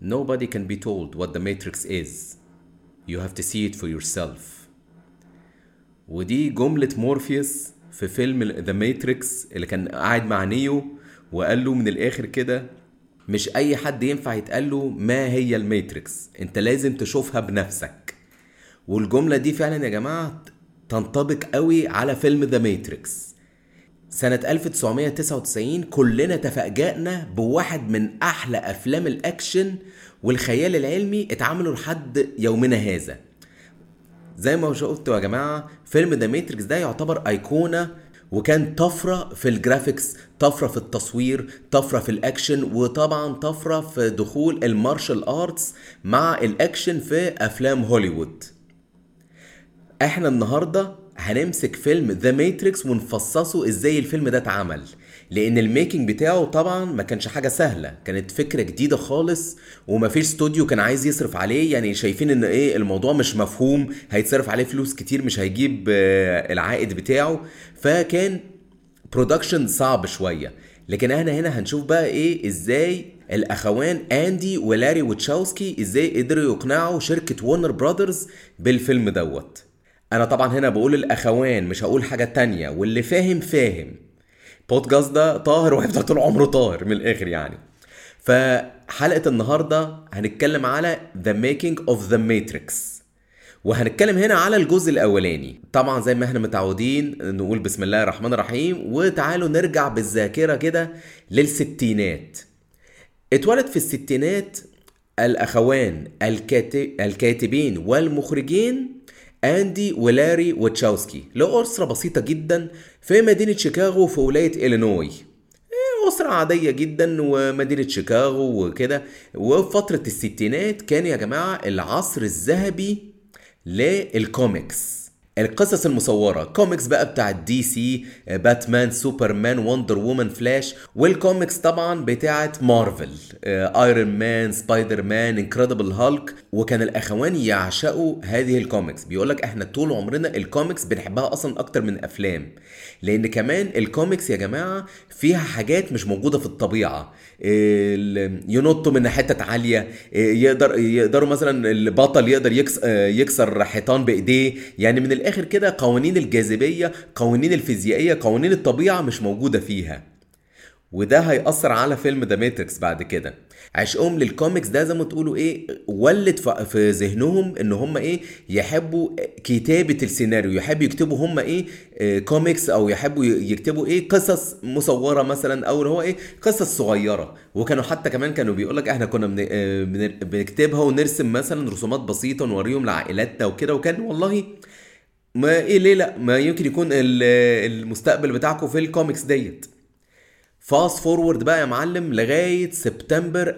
nobody can be told what the matrix is you have to see it for yourself ودي جملة مورفيوس في فيلم ذا ماتريكس اللي كان قاعد مع نيو وقال له من الاخر كده مش اي حد ينفع يتقال له ما هي الماتريكس انت لازم تشوفها بنفسك والجملة دي فعلا يا جماعة تنطبق قوي على فيلم ذا ماتريكس سنة 1999 كلنا تفاجأنا بواحد من أحلى أفلام الأكشن والخيال العلمي اتعملوا لحد يومنا هذا زي ما قلت يا جماعة فيلم ذا ماتريكس ده يعتبر أيقونة وكان طفرة في الجرافيكس طفرة في التصوير طفرة في الأكشن وطبعا طفرة في دخول المارشال آرتس مع الأكشن في أفلام هوليوود احنا النهارده هنمسك فيلم ذا ماتريكس ونفصصه ازاي الفيلم ده اتعمل لان الميكنج بتاعه طبعا ما كانش حاجه سهله كانت فكره جديده خالص ومفيش استوديو كان عايز يصرف عليه يعني شايفين ان ايه الموضوع مش مفهوم هيتصرف عليه فلوس كتير مش هيجيب آه، العائد بتاعه فكان برودكشن صعب شويه لكن احنا هنا هنشوف بقى ايه ازاي الاخوان اندي ولاري وتشاوسكي ازاي قدروا يقنعوا شركه وورنر براذرز بالفيلم دوت انا طبعا هنا بقول الاخوان مش هقول حاجه تانية واللي فاهم فاهم بودكاست ده طاهر وهيفضل طول عمره طاهر من الاخر يعني فحلقه النهارده هنتكلم على The Making of the Matrix وهنتكلم هنا على الجزء الاولاني طبعا زي ما احنا متعودين نقول بسم الله الرحمن الرحيم وتعالوا نرجع بالذاكره كده للستينات اتولد في الستينات الاخوان الكاتب الكاتبين والمخرجين اندي ولاري وتشاوسكي لأسرة بسيطة جدا في مدينة شيكاغو في ولاية إلينوي إيه، أسرة عادية جدا ومدينة شيكاغو وكده وفي فترة الستينات كان يا جماعة العصر الذهبي للكوميكس القصص المصورة كوميكس بقى بتاع دي سي باتمان سوبرمان وندر وومن فلاش والكوميكس طبعا بتاعت مارفل ايرون مان سبايدر مان انكريدبل هالك وكان الاخوان يعشقوا هذه الكوميكس بيقولك احنا طول عمرنا الكوميكس بنحبها اصلا اكتر من افلام لان كمان الكوميكس يا جماعة فيها حاجات مش موجودة في الطبيعة ال- ينطوا من حتت عالية يقدر يقدروا مثلا البطل يقدر يكس- يكسر حيطان بايديه يعني من الاخر كده قوانين الجاذبية قوانين الفيزيائية قوانين الطبيعة مش موجودة فيها وده هيأثر على فيلم ذا ماتريكس بعد كده عشقهم للكوميكس ده زي ما تقولوا ايه ولد ف- في ذهنهم ان هم ايه يحبوا كتابة السيناريو يحبوا يكتبوا هم ايه آه، كوميكس او يحبوا ي- يكتبوا ايه قصص مصورة مثلا او اللي هو ايه قصص صغيرة وكانوا حتى كمان كانوا بيقولك احنا كنا بن- آه، بن- بنكتبها ونرسم مثلا رسومات بسيطة نوريهم لعائلاتنا وكده وكان والله ما ايه ليه لا ما يمكن يكون ال- المستقبل بتاعكم في الكوميكس ديت فاست فورورد بقى يا معلم لغاية سبتمبر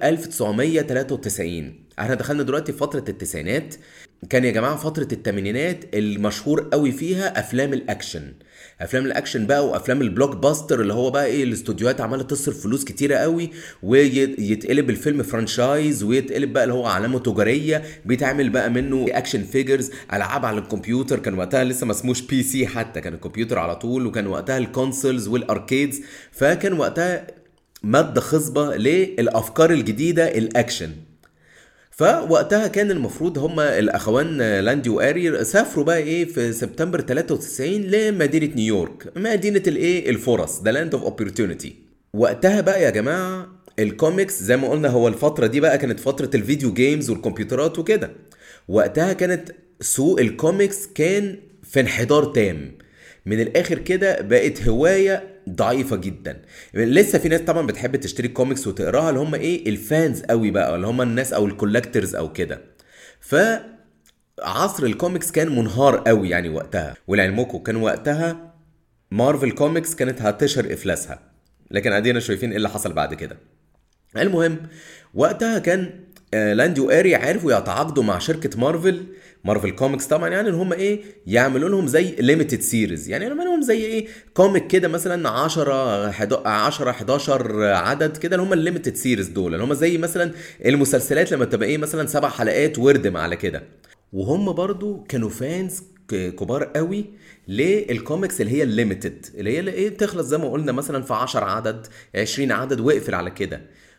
1993 احنا دخلنا دلوقتي في فترة التسعينات كان يا جماعة فترة التمانينات المشهور قوي فيها افلام الاكشن افلام الاكشن بقى وافلام البلوك باستر اللي هو بقى ايه الاستوديوهات عماله تصرف فلوس كتيره قوي ويتقلب الفيلم فرانشايز ويتقلب بقى اللي هو علامه تجاريه بيتعمل بقى منه اكشن فيجرز العاب على الكمبيوتر كان وقتها لسه ما اسموش بي سي حتى كان الكمبيوتر على طول وكان وقتها الكونسولز والاركيدز فكان وقتها ماده خصبه للافكار الجديده الاكشن فوقتها كان المفروض هما الاخوان لاندي واري سافروا بقى ايه في سبتمبر 93 لمدينه نيويورك مدينه الايه الفرص ذا لاند اوف اوبورتونيتي وقتها بقى يا جماعه الكوميكس زي ما قلنا هو الفتره دي بقى كانت فتره الفيديو جيمز والكمبيوترات وكده وقتها كانت سوق الكوميكس كان في انحدار تام من الاخر كده بقت هوايه ضعيفه جدا لسه في ناس طبعا بتحب تشتري كوميكس وتقراها اللي هم ايه الفانز قوي بقى اللي هم الناس او الكولكترز او كده ف عصر الكوميكس كان منهار قوي يعني وقتها ولعلمكم كان وقتها مارفل كوميكس كانت هتشهر افلاسها لكن ادينا شايفين ايه اللي حصل بعد كده المهم وقتها كان آه، لاندي واري عرفوا يتعاقدوا مع شركه مارفل مارفل كوميكس طبعا يعني ان هم ايه يعملوا لهم زي ليميتد سيريز يعني يعملوا لهم زي ايه كوميك كده مثلا 10 حدا- 10 11 عدد كده اللي هم الليميتد سيريز دول اللي هم زي مثلا المسلسلات لما تبقى ايه مثلا سبع حلقات وردم على كده وهم برضو كانوا فانز ك- كبار قوي للكوميكس اللي هي الليميتد اللي هي اللي ايه تخلص زي ما قلنا مثلا في 10 عدد 20 عدد واقفل على كده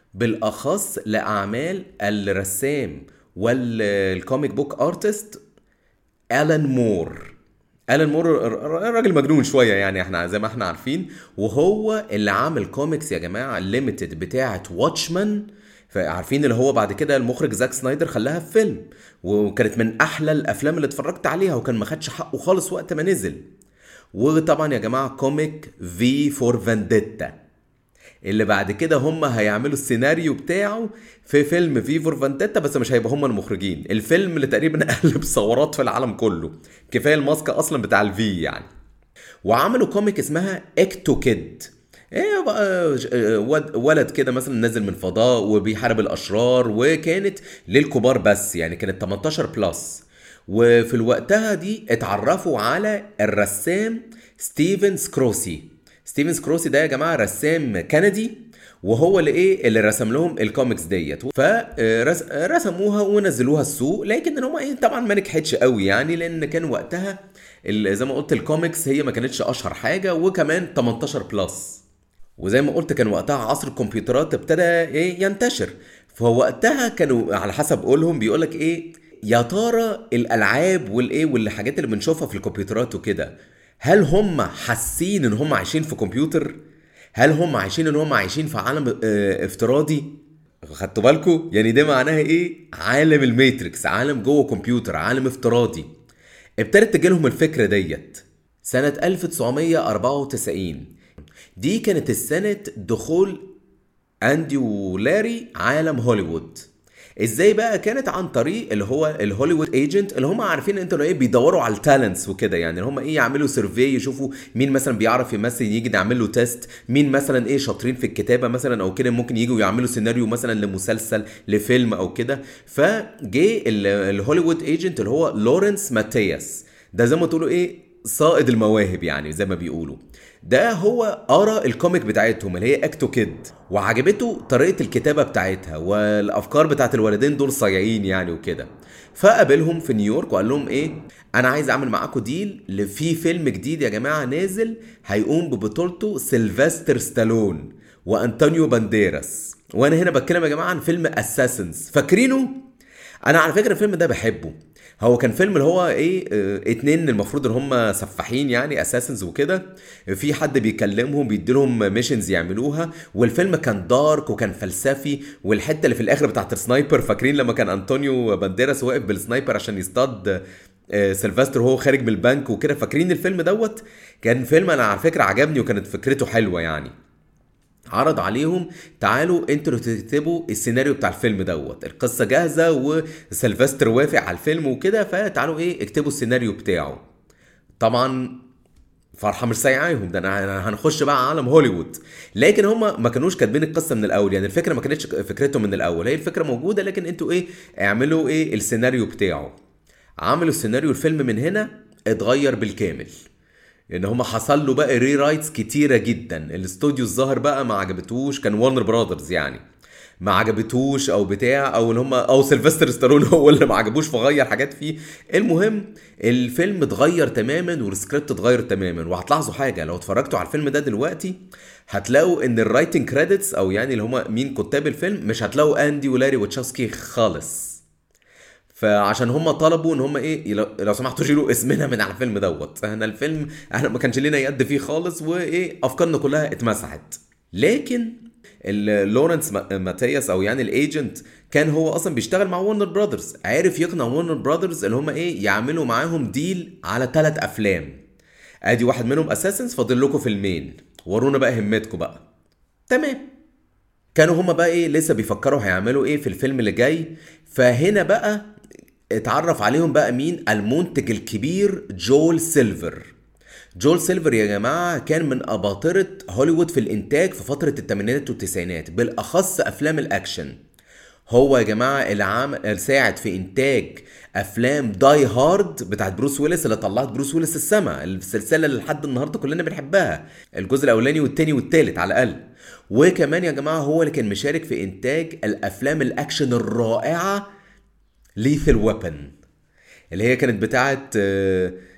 بالاخص لاعمال الرسام والكوميك بوك ارتست الان مور الان مور راجل مجنون شويه يعني احنا زي ما احنا عارفين وهو اللي عامل كوميكس يا جماعه ليميتد بتاعه واتشمان فعارفين اللي هو بعد كده المخرج زاك سنايدر خلاها في فيلم وكانت من احلى الافلام اللي اتفرجت عليها وكان ما خدش حقه خالص وقت ما نزل وطبعا يا جماعه كوميك في فور فانديتا اللي بعد كده هم هيعملوا السيناريو بتاعه في فيلم في فور فانديتا بس مش هيبقى هم المخرجين الفيلم اللي تقريبا قلب ثورات في العالم كله كفايه الماسك اصلا بتاع الفي يعني وعملوا كوميك اسمها اكتو كيد ايه بقى ولد كده مثلا نازل من فضاء وبيحارب الاشرار وكانت للكبار بس يعني كانت 18 بلس وفي الوقتها دي اتعرفوا على الرسام ستيفن سكروسي ستيفن سكروسي ده يا جماعه رسام كندي وهو اللي ايه اللي رسم لهم الكوميكس ديت فرسموها ونزلوها السوق لكن ان هم ايه طبعا ما نجحتش قوي يعني لان كان وقتها زي ما قلت الكوميكس هي ما كانتش اشهر حاجه وكمان 18 بلس وزي ما قلت كان وقتها عصر الكمبيوترات ابتدى ايه ينتشر فوقتها كانوا على حسب قولهم بيقولك ايه يا ترى الالعاب والايه والحاجات اللي بنشوفها في الكمبيوترات وكده هل هم حاسين ان هم عايشين في كمبيوتر هل هم عايشين ان هم عايشين في عالم اه افتراضي خدتوا بالكم يعني ده معناها ايه عالم الماتريكس عالم جوه كمبيوتر عالم افتراضي ابتدت تجيلهم الفكره ديت سنه 1994 دي كانت السنه دخول اندي ولاري عالم هوليوود ازاي بقى كانت عن طريق اللي هو الهوليوود ايجنت اللي هم عارفين انتوا ايه بيدوروا على التالنتس وكده يعني هم ايه يعملوا سيرفي يشوفوا مين مثلا بيعرف يمثل يجي نعمل له تيست مين مثلا ايه شاطرين في الكتابه مثلا او كده ممكن يجوا يعملوا سيناريو مثلا لمسلسل لفيلم او كده فجه الهوليوود ايجنت اللي هو لورنس ماتياس ده زي ما تقولوا ايه صائد المواهب يعني زي ما بيقولوا ده هو قرا الكوميك بتاعتهم اللي هي اكتو كيد وعجبته طريقه الكتابه بتاعتها والافكار بتاعت الولدين دول صايعين يعني وكده فقابلهم في نيويورك وقال لهم ايه انا عايز اعمل معاكم ديل في فيلم جديد يا جماعه نازل هيقوم ببطولته سيلفستر ستالون وانطونيو بانديراس وانا هنا بتكلم يا جماعه عن فيلم اساسنز فاكرينه انا على فكره الفيلم ده بحبه هو كان فيلم اللي هو ايه اه اتنين المفروض ان هم سفاحين يعني اساسنز وكده في حد بيكلمهم بيديلهم ميشنز يعملوها والفيلم كان دارك وكان فلسفي والحته اللي في الاخر بتاعت السنايبر فاكرين لما كان انطونيو بانديراس واقف بالسنايبر عشان يصطاد اه سيلفستر وهو خارج من البنك وكده فاكرين الفيلم دوت كان فيلم انا على فكره عجبني وكانت فكرته حلوه يعني عرض عليهم تعالوا انتوا تكتبوا السيناريو بتاع الفيلم دوت القصه جاهزه وسيلفستر وافق على الفيلم وكده فتعالوا ايه اكتبوا السيناريو بتاعه طبعا فرحه مش سايعاهم ده انا هنخش بقى عالم هوليوود لكن هم ما كانوش كاتبين القصه من الاول يعني الفكره ما كانتش فكرتهم من الاول هي الفكره موجوده لكن انتوا ايه اعملوا ايه السيناريو بتاعه عملوا السيناريو الفيلم من هنا اتغير بالكامل ان هم حصل له بقى ري رايتس كتيره جدا الاستوديو الظاهر بقى ما عجبتوش كان وارنر براذرز يعني ما عجبتوش او بتاع او ان هم او سيلفستر ستالون هو اللي ما عجبوش فغير حاجات فيه المهم الفيلم اتغير تماما والسكريبت اتغير تماما وهتلاحظوا حاجه لو اتفرجتوا على الفيلم ده دلوقتي هتلاقوا ان الرايتنج كريدتس او يعني اللي هم مين كتاب الفيلم مش هتلاقوا اندي ولاري وتشاسكي خالص فعشان هم طلبوا ان هم ايه لو سمحتوا شيلوا اسمنا من على الفيلم دوت احنا الفيلم احنا ما كانش لنا يد فيه خالص وايه افكارنا كلها اتمسحت لكن لورنس ماتياس او يعني الايجنت كان هو اصلا بيشتغل مع ورنر براذرز عارف يقنع ورنر براذرز ان هم ايه يعملوا معاهم ديل على ثلاث افلام ادي واحد منهم اساسنز فاضل لكم فيلمين ورونا بقى همتكم بقى تمام كانوا هما بقى ايه لسه بيفكروا هيعملوا ايه في الفيلم اللي جاي فهنا بقى اتعرف عليهم بقى مين المنتج الكبير جول سيلفر جول سيلفر يا جماعة كان من أباطرة هوليوود في الإنتاج في فترة الثمانينات والتسعينات بالأخص أفلام الأكشن هو يا جماعة اللي عام ساعد في إنتاج أفلام داي هارد بتاعت بروس ويلس اللي طلعت بروس ويلس السما السلسلة اللي لحد النهاردة كلنا بنحبها الجزء الأولاني والتاني والتالت على الأقل وكمان يا جماعة هو اللي كان مشارك في إنتاج الأفلام الأكشن الرائعة ليثل ويبن اللي هي كانت بتاعت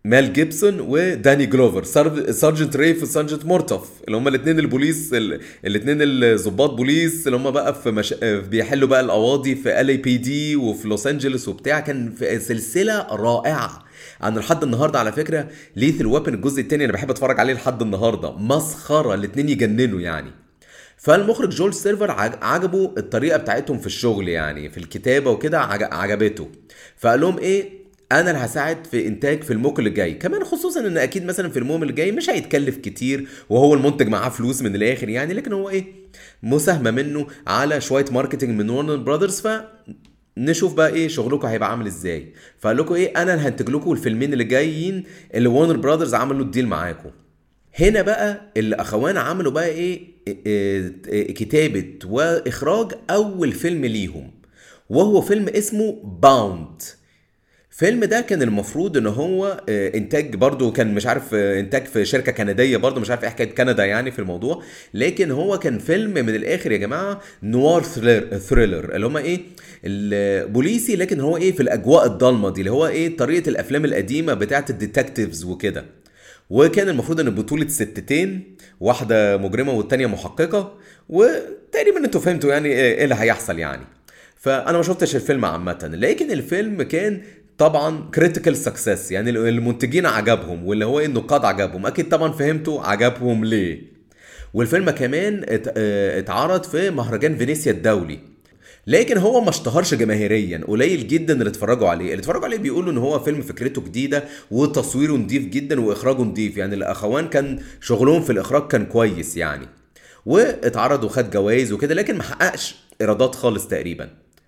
مال جيبسون وداني جلوفر سار- سارجنت ريف وسارجنت مورتوف اللي هم الاثنين البوليس الاثنين الضباط بوليس اللي هم بقى في مش... بيحلوا بقى القواضي في ال اي بي دي وفي لوس انجلوس وبتاع كان في سلسله رائعه انا لحد النهارده على فكره ليث ويبن الجزء الثاني انا بحب اتفرج عليه لحد النهارده مسخره الاثنين يجننوا يعني فالمخرج جول سيرفر عج- عجبه الطريقه بتاعتهم في الشغل يعني في الكتابه وكده عج- عجبته فقال لهم ايه انا اللي هساعد في انتاج فيلمكم اللي جاي كمان خصوصا ان اكيد مثلا فيلمهم اللي جاي مش هيتكلف كتير وهو المنتج معاه فلوس من الاخر يعني لكن هو ايه مساهمه منه على شويه ماركتنج من ورنر براذرز ف نشوف بقى ايه شغلكم هيبقى عامل ازاي فقال لكم ايه انا اللي هنتج لكم الفيلمين اللي جايين اللي وارنر براذرز عملوا الديل معاكم هنا بقى الاخوان عملوا بقى ايه إيه- إيه- كتابه واخراج اول فيلم ليهم وهو فيلم اسمه باوند فيلم ده كان المفروض ان هو آه، انتاج برضو كان مش عارف آه، انتاج في شركه كنديه برضو مش عارف ايه حكايه كندا يعني في الموضوع لكن هو كان فيلم من الاخر يا جماعه نوار ثريلر, ثريلر اللي هم ايه البوليسي لكن هو ايه في الاجواء الضلمه دي اللي هو ايه طريقه الافلام القديمه بتاعه الديتكتيفز وكده وكان المفروض ان بطولة ستتين واحدة مجرمة والتانية محققة وتقريبا انتوا فهمتوا يعني ايه إيه اللي هيحصل يعني فانا ما شفتش الفيلم عامة لكن الفيلم كان طبعا كريتيكال سكسس يعني المنتجين عجبهم واللي هو إيه النقاد عجبهم اكيد طبعا فهمتوا عجبهم ليه والفيلم كمان ات- اه اتعرض في مهرجان فينيسيا الدولي لكن هو ما اشتهرش جماهيريا قليل جدا اللي اتفرجوا عليه اللي اتفرجوا عليه بيقولوا ان هو فيلم فكرته جديده وتصويره نضيف جدا واخراجه نضيف يعني الاخوان كان شغلهم في الاخراج كان كويس يعني واتعرض وخد جوائز وكده لكن ما حققش ايرادات خالص تقريبا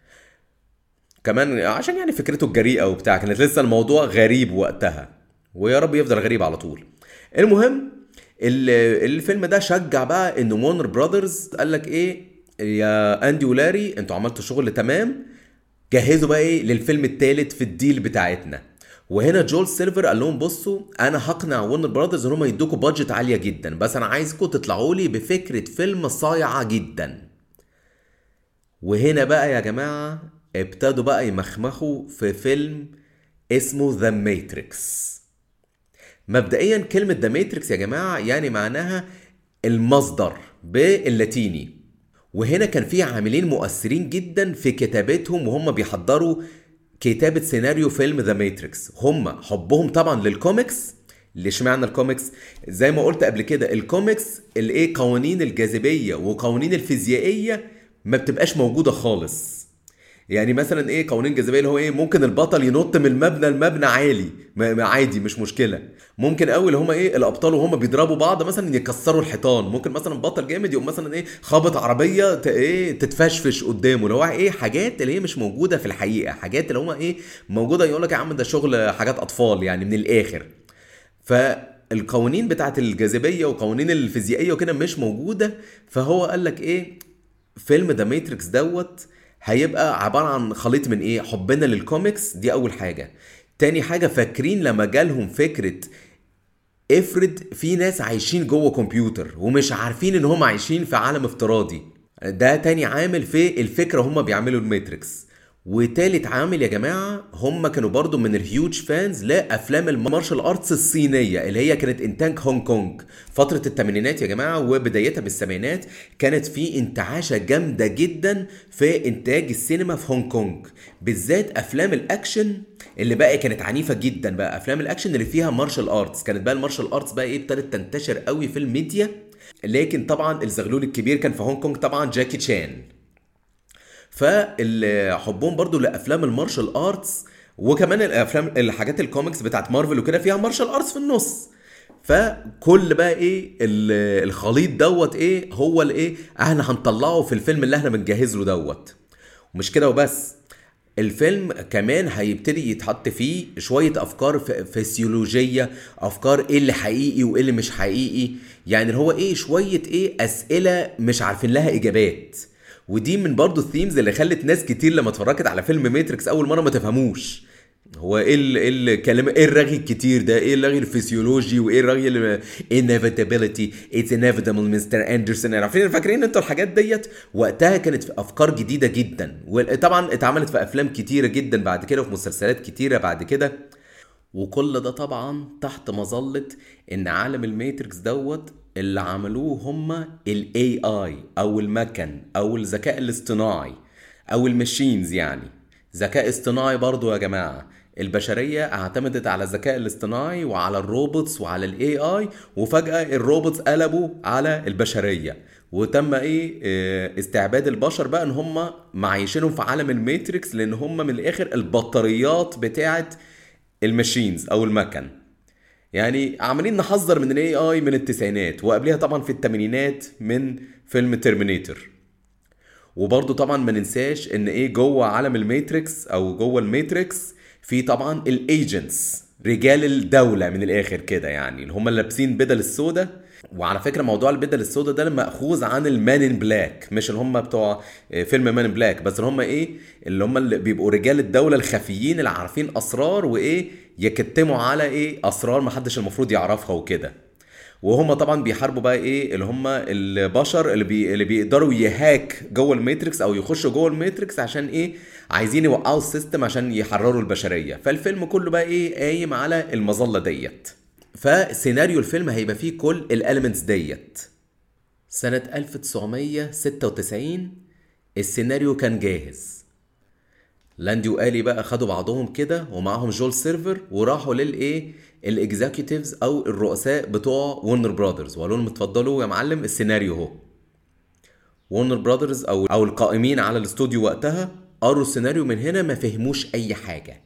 كمان عشان يعني فكرته الجريئه وبتاع كانت لسه الموضوع غريب وقتها ويا رب يفضل غريب على طول المهم ال- الفيلم ده شجع بقى ان وارنر براذرز قال لك ايه يا اندي ولاري انتوا عملتوا شغل تمام جهزوا بقى ايه للفيلم الثالث في الديل بتاعتنا وهنا جول سيلفر قال لهم بصوا انا هقنع ورنر براذرز ان هم يدوكوا بادجت عاليه جدا بس انا عايزكم تطلعوا لي بفكره فيلم صايعه جدا وهنا بقى يا جماعه ابتدوا بقى يمخمخوا في فيلم اسمه ذا ماتريكس مبدئيا كلمة ذا ماتريكس يا جماعة يعني معناها المصدر باللاتيني وهنا كان في عاملين مؤثرين جدا في كتابتهم وهم بيحضروا كتابة سيناريو فيلم ذا ماتريكس هم حبهم طبعا للكوميكس ليش معنى الكوميكس زي ما قلت قبل كده الكوميكس الايه قوانين الجاذبية وقوانين الفيزيائية ما بتبقاش موجودة خالص يعني مثلا ايه قوانين الجاذبيه اللي هو ايه ممكن البطل ينط من المبنى لمبنى عالي ما ما عادي مش مشكله ممكن قوي اللي هم ايه الابطال وهم بيضربوا بعض مثلا يكسروا الحيطان ممكن مثلا بطل جامد يقوم مثلا ايه خابط عربيه ت- ايه تتفشفش قدامه اللي هو ايه حاجات اللي هي مش موجوده في الحقيقه حاجات اللي هم ايه موجوده يقول لك يا عم ده شغل حاجات اطفال يعني من الاخر فالقوانين بتاعت الجاذبيه وقوانين الفيزيائيه وكده مش موجوده فهو قال لك ايه فيلم ذا ماتريكس دوت هيبقى عباره عن خليط من ايه حبنا للكوميكس دي اول حاجه تاني حاجه فاكرين لما جالهم فكره افرض في ناس عايشين جوه كمبيوتر ومش عارفين ان هم عايشين في عالم افتراضي ده تاني عامل في الفكره هم بيعملوا الماتريكس وتالت عامل يا جماعه هم كانوا برضو من الهيوج فانز لافلام المارشال ارتس الصينيه اللي هي كانت انتاج هونج كونج فتره الثمانينات يا جماعه وبدايتها بالسبعينات كانت في انتعاشه جامده جدا في انتاج السينما في هونج كونج بالذات افلام الاكشن اللي بقى كانت عنيفه جدا بقى افلام الاكشن اللي فيها مارشال ارتس كانت بقى المارشال ارتس بقى ايه ابتدت تنتشر قوي في الميديا لكن طبعا الزغلول الكبير كان في هونج كونج طبعا جاكي تشان فحبهم برضو لافلام المارشال ارتس وكمان الافلام الحاجات الكوميكس بتاعت مارفل وكده فيها مارشال ارتس في النص فكل بقى ايه ال- الخليط دوت ايه هو الايه احنا هنطلعه في الفيلم اللي احنا بنجهز له دوت ومش كده وبس الفيلم كمان هيبتدي يتحط فيه شوية أفكار ف- فسيولوجية أفكار إيه اللي حقيقي وإيه اللي مش حقيقي يعني اللي هو إيه شوية إيه أسئلة مش عارفين لها إجابات ودي من برضو الثيمز اللي خلت ناس كتير لما اتفرجت على فيلم ماتريكس أول مرة ما تفهموش هو ايه ال- ايه الكلام ايه الرغي الكتير ده ايه الرغي الفسيولوجي وايه الرغي ال- inevitability it's inevitable مستر اندرسون عارفين فاكرين انتوا الحاجات ديت وقتها كانت في افكار جديده جدا وطبعا اتعملت في افلام كتيره جدا بعد كده وفي مسلسلات كتيره بعد كده وكل ده طبعا تحت مظلة ان عالم الماتريكس دوت اللي عملوه هما الاي اي او المكن او الذكاء الاصطناعي او الماشينز يعني ذكاء اصطناعي برضو يا جماعة البشرية اعتمدت على الذكاء الاصطناعي وعلى الروبوتس وعلى الاي اي وفجأة الروبوتس قلبوا على البشرية وتم ايه آه، استعباد البشر بقى ان هم معيشينهم في عالم الماتريكس لان هم من الاخر البطاريات بتاعت الماشينز او المكن يعني عمالين نحذر من الاي اي من التسعينات وقبلها طبعا في الثمانينات من فيلم ترمينيتور وبرضه طبعا ما ننساش ان ايه جوه عالم الماتريكس او جوه الماتريكس في طبعا الايجنتس رجال الدولة من الاخر كده يعني اللي هم لابسين بدل السودة وعلى فكرة موضوع البدل السودة ده مأخوذ عن المان ان بلاك مش اللي هم بتوع آه، فيلم مان ان بلاك بس اللي هم ايه اللي هم اللي بيبقوا رجال الدولة الخفيين اللي عارفين اسرار وايه يكتموا على ايه اسرار محدش المفروض يعرفها وكده وهم طبعا بيحاربوا بقى ايه اللي هم البشر اللي بي اللي بيقدروا يهاك جوه الماتريكس او يخشوا جوه الماتريكس عشان ايه عايزين يوقعوا السيستم عشان يحرروا البشريه فالفيلم كله بقى ايه قايم على المظله ديت فسيناريو الفيلم هيبقى فيه كل الاليمنتس ديت سنة 1996 السيناريو كان جاهز لاندي وآلي بقى خدوا بعضهم كده ومعاهم جول سيرفر وراحوا للايه الاكزيكتيفز او الرؤساء بتوع ورنر براذرز وقالوا لهم اتفضلوا يا معلم السيناريو اهو ورنر براذرز او او القائمين على الاستوديو وقتها قروا السيناريو من هنا ما فهموش اي حاجه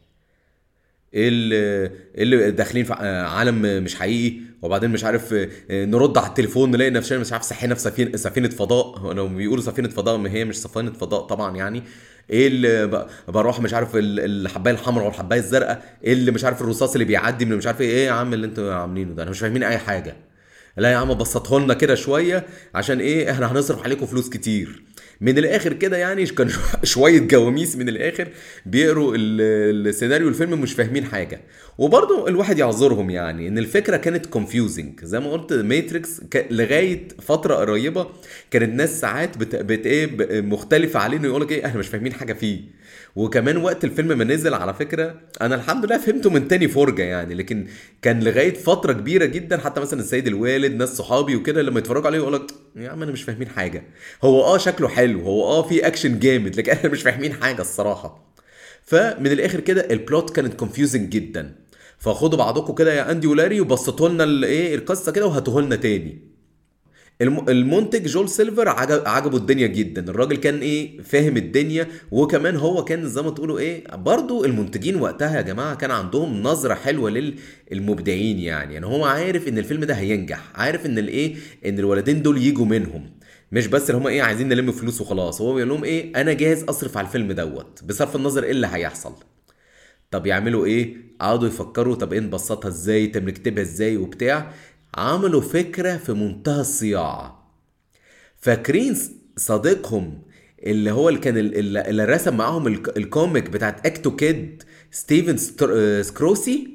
ايه اللي إيه اللي داخلين في عالم مش حقيقي وبعدين مش عارف نرد على التليفون نلاقي نفسنا مش عارف صحينا في سفينه سفينه فضاء لو بيقولوا سفينه فضاء ما هي مش سفينه فضاء طبعا يعني ايه اللي ب- بروح مش عارف ال- الحبايه الحمراء والحبايه الزرقاء ايه اللي مش عارف الرصاص اللي بيعدي من مش عارف ايه ايه يا عم اللي انتوا عاملينه ده انا مش فاهمين اي حاجه لا يا عم بسطه لنا كده شويه عشان ايه احنا هنصرف عليكم فلوس كتير من الاخر كده يعني كان شو- شويه جواميس من الاخر بيقروا ال- السيناريو الفيلم مش فاهمين حاجه وبرضه الواحد يعذرهم يعني ان الفكره كانت كونفيوزنج زي ما قلت ماتريكس لغايه فتره قريبه كانت الناس ساعات بت... بت... ايه ب- مختلفه عليه انه يقول لك ايه احنا مش فاهمين حاجه فيه وكمان وقت الفيلم ما نزل على فكره انا الحمد لله فهمته من تاني فرجه يعني لكن كان لغايه فتره كبيره جدا حتى مثلا السيد الوالد ناس صحابي وكده لما يتفرجوا عليه يقول لك يا عم انا مش فاهمين حاجه هو اه شكله حلو هو اه في اكشن جامد لكن احنا مش فاهمين حاجه الصراحه فمن الاخر كده البلوت كانت كونفيوزنج جدا فخدوا بعضكم كده يا اندي ولاري وبسطوا لنا الايه القصه كده وهاتوه لنا تاني الم- المنتج جول سيلفر عجب عجبه الدنيا جدا الراجل كان ايه فاهم الدنيا وكمان هو كان زي ما تقولوا ايه برضو المنتجين وقتها يا جماعه كان عندهم نظره حلوه للمبدعين يعني يعني هو عارف ان الفيلم ده هينجح عارف ان الايه ان الولدين دول يجوا منهم مش بس اللي هم ايه عايزين نلم فلوس وخلاص هو بيقول لهم ايه انا جاهز اصرف على الفيلم دوت بصرف النظر ايه اللي هيحصل طب يعملوا ايه قعدوا يفكروا طب ايه نبسطها ازاي طب نكتبها ازاي وبتاع عملوا فكرة في منتهى الصياعة فاكرين صديقهم اللي هو اللي كان اللي, اللي رسم معاهم الك- الكوميك بتاعت اكتو كيد ستيفن ستر- آه، سكروسي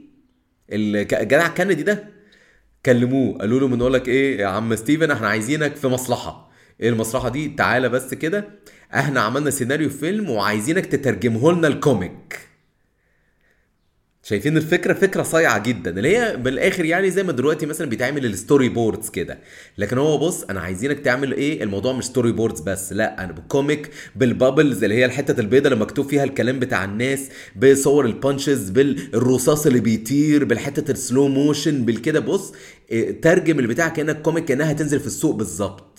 الجدع كندي ده كلموه قالوا له بنقول لك ايه يا عم ستيفن احنا عايزينك في مصلحه ايه المصلحه دي تعالى بس كده احنا عملنا سيناريو فيلم وعايزينك تترجمه لنا الكوميك شايفين الفكره فكره صايعه جدا اللي هي بالاخر يعني زي ما دلوقتي مثلا بيتعمل الستوري بوردز كده لكن هو بص انا عايزينك تعمل ايه الموضوع مش ستوري بوردز بس لا انا بالكوميك بالبابلز اللي هي الحته البيضاء اللي مكتوب فيها الكلام بتاع الناس بصور البانشز بالرصاص اللي بيطير بالحته السلو موشن بالكده بص إيه، ترجم البتاع كانك كوميك كانها هتنزل في السوق بالظبط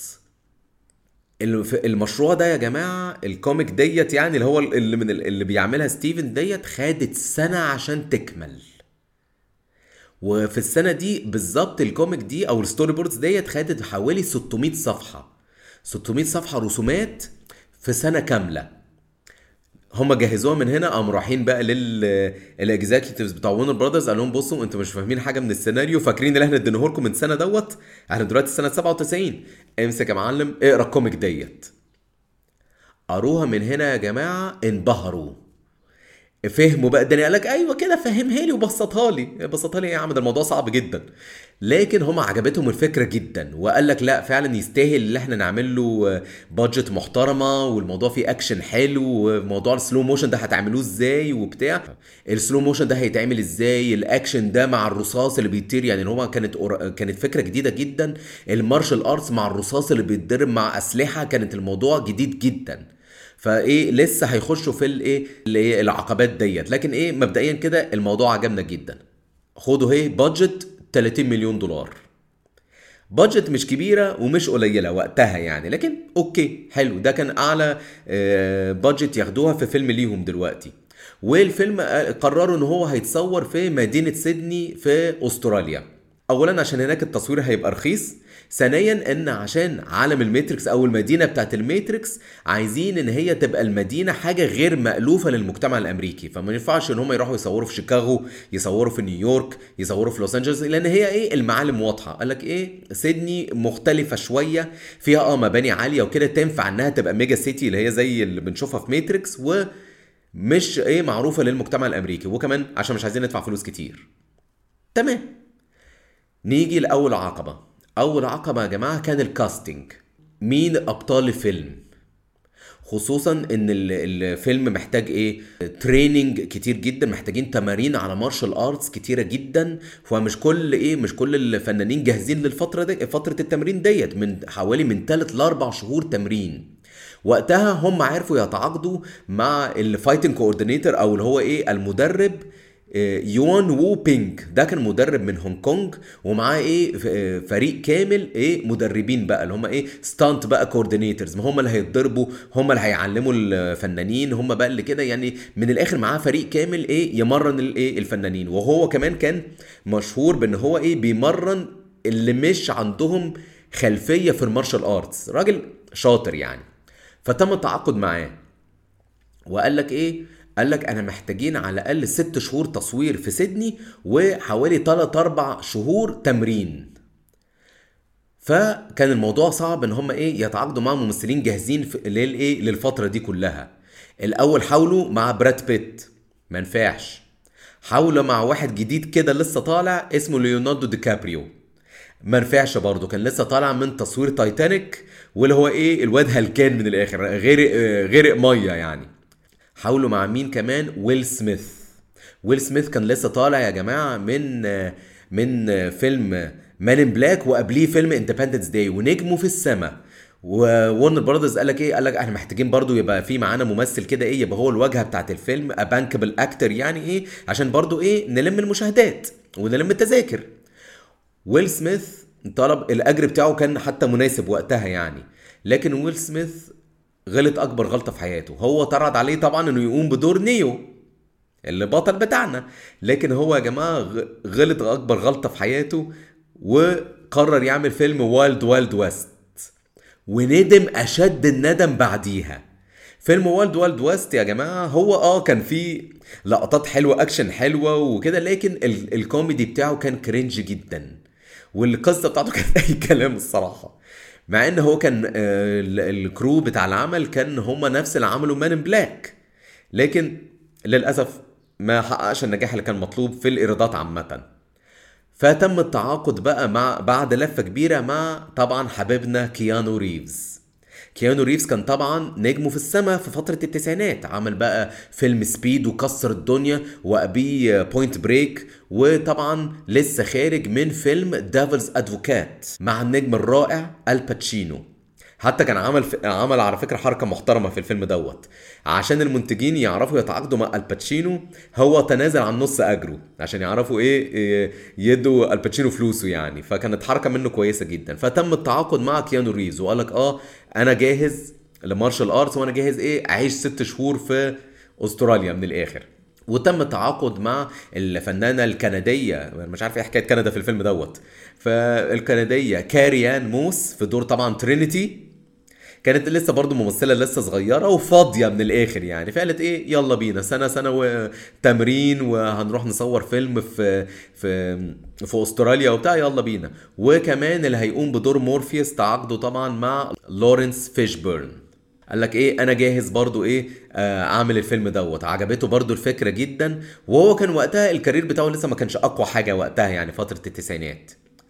الف- المشروع ده يا جماعه الكوميك ديت يعني اللي هو اللي من اللي بيعملها ستيفن ديت خدت سنه عشان تكمل وفي السنه دي بالظبط الكوميك دي او الستوري بوردز ديت خدت حوالي 600 صفحه 600 صفحه رسومات في سنه كامله هم جهزوها من هنا قاموا رايحين بقى للاكزيكتيفز بتوع ورنر براذرز قال لهم بصوا انتوا مش فاهمين حاجه من السيناريو فاكرين اللي احنا اديناه لكم من سنه دوت احنا دلوقتي سنه 97 امسك يا معلم اقرا الكوميك ديت قروها من هنا يا جماعه انبهروا فهموا بقى الدنيا قال لك ايوه كده فهمها لي وبسطها لي بسطها لي إيه يا عم ده الموضوع صعب جدا لكن هم عجبتهم الفكره جدا وقال لك لا فعلا يستاهل ان احنا نعمل له بادجت محترمه والموضوع فيه اكشن حلو وموضوع السلو موشن ده هتعملوه ازاي وبتاع السلو موشن ده هيتعمل ازاي الاكشن ده مع الرصاص اللي بيطير يعني هو كانت كانت فكره جديده جدا المارشال ارتس مع الرصاص اللي بيتضرب مع اسلحه كانت الموضوع جديد جدا فايه لسه هيخشوا في الايه اللي العقبات ديت لكن ايه مبدئيا كده الموضوع عجبنا جدا خدوا اهي بادجت 30 مليون دولار بادجت مش كبيرة ومش قليلة وقتها يعني لكن اوكي حلو ده كان اعلى بادجت ياخدوها في فيلم ليهم دلوقتي والفيلم قرروا ان هو هيتصور في مدينة سيدني في استراليا اولا عشان هناك التصوير هيبقى رخيص ثانيا ان عشان عالم الماتريكس او المدينه بتاعت الماتريكس عايزين ان هي تبقى المدينه حاجه غير مالوفه للمجتمع الامريكي فما ينفعش ان هم يروحوا يصوروا في شيكاغو يصوروا في نيويورك يصوروا في لوس انجلوس لان هي ايه المعالم واضحه قال لك ايه سيدني مختلفه شويه فيها اه مباني عاليه وكده تنفع انها تبقى ميجا سيتي اللي هي زي اللي بنشوفها في ماتريكس ومش ايه معروفه للمجتمع الامريكي وكمان عشان مش عايزين ندفع فلوس كتير تمام نيجي لاول عقبه اول عقبه يا جماعه كان الكاستنج مين ابطال الفيلم خصوصا ان الفيلم محتاج ايه تريننج كتير جدا محتاجين تمارين على مارشال ارتس كتيره جدا فمش كل ايه مش كل الفنانين جاهزين للفتره دي فتره التمرين ديت من حوالي من 3 ل 4 شهور تمرين وقتها هم عرفوا يتعاقدوا مع الفايتنج كوردينيتور او اللي هو ايه المدرب يوان وو بينج ده كان مدرب من هونج كونج ومعاه ايه فريق كامل ايه مدربين بقى اللي هم ايه ستانت بقى كوردينيتورز ما هم اللي هيتضربوا هم اللي هيعلموا الفنانين هم بقى اللي كده يعني من الاخر معاه فريق كامل ايه يمرن الايه الفنانين وهو كمان كان مشهور بان هو ايه بيمرن اللي مش عندهم خلفيه في المارشال ارتس راجل شاطر يعني فتم التعاقد معاه وقال لك ايه قال لك انا محتاجين على الاقل ست شهور تصوير في سيدني وحوالي 3 4 شهور تمرين فكان الموضوع صعب ان هم ايه يتعاقدوا مع ممثلين جاهزين للايه للفتره دي كلها الاول حاولوا مع براد بيت ما نفعش حاولوا مع واحد جديد كده لسه طالع اسمه ليوناردو دي كابريو ما نفعش برضه كان لسه طالع من تصوير تايتانيك واللي هو ايه الواد هلكان من الاخر غرق غرق ميه يعني حاولوا مع مين كمان ويل سميث ويل سميث كان لسه طالع يا جماعه من من فيلم مان ان بلاك وقبليه فيلم اندبندنس داي ونجمه في السماء وورنر براذرز قال لك ايه قال لك احنا محتاجين برضو يبقى في معانا ممثل كده ايه يبقى هو الواجهه بتاعت الفيلم ابانكبل اكتر يعني ايه عشان برضو ايه نلم المشاهدات ونلم التذاكر ويل سميث طلب الاجر بتاعه كان حتى مناسب وقتها يعني لكن ويل سميث غلط اكبر غلطه في حياته هو طرد عليه طبعا انه يقوم بدور نيو اللي بطل بتاعنا لكن هو يا جماعه غلط اكبر غلطه في حياته وقرر يعمل فيلم وايلد وايلد ويست وندم اشد الندم بعديها فيلم وايلد وايلد ويست يا جماعه هو اه كان فيه لقطات حلوه اكشن حلوه وكده لكن ال- الكوميدي بتاعه كان كرنج جدا والقصه بتاعته كانت اي كلام الصراحه مع ان هو كان آه، ال- الكرو بتاع العمل كان هم نفس اللي عملوا مان بلاك لكن للاسف ما حققش النجاح اللي كان مطلوب في الايرادات عامه فتم التعاقد بقى مع بعد لفه كبيره مع طبعا حبيبنا كيانو ريفز كيانو ريفز كان طبعا نجمه في السماء في فترة التسعينات عمل بقى فيلم سبيد وكسر الدنيا وأبيه بوينت بريك وطبعا لسه خارج من فيلم ديفلز ادفوكات مع النجم الرائع الباتشينو حتى كان عمل ف... عمل على فكره حركه محترمه في الفيلم دوت عشان المنتجين يعرفوا يتعاقدوا مع الباتشينو هو تنازل عن نص اجره عشان يعرفوا ايه, إيه يدوا الباتشينو فلوسه يعني فكانت حركه منه كويسه جدا فتم التعاقد مع كيانو ريفز وقال لك اه انا جاهز لمارشال ارتس وانا جاهز ايه اعيش ست شهور في استراليا من الاخر وتم التعاقد مع الفنانه الكنديه مش عارف ايه حكايه كندا في الفيلم دوت فالكنديه كاريان موس في دور طبعا ترينيتي كانت لسه برضو ممثلة لسه صغيرة وفاضية من الآخر يعني فقالت إيه يلا بينا سنة سنة وتمرين وهنروح نصور فيلم في في في أستراليا وبتاع يلا بينا وكمان اللي هيقوم بدور مورفيوس تعاقدوا طبعا مع لورنس فيشبيرن قال لك ايه انا جاهز برضو ايه آه، اعمل الفيلم دوت عجبته برضو الفكره جدا وهو كان وقتها الكارير بتاعه لسه ما كانش اقوى حاجه وقتها يعني فتره التسعينات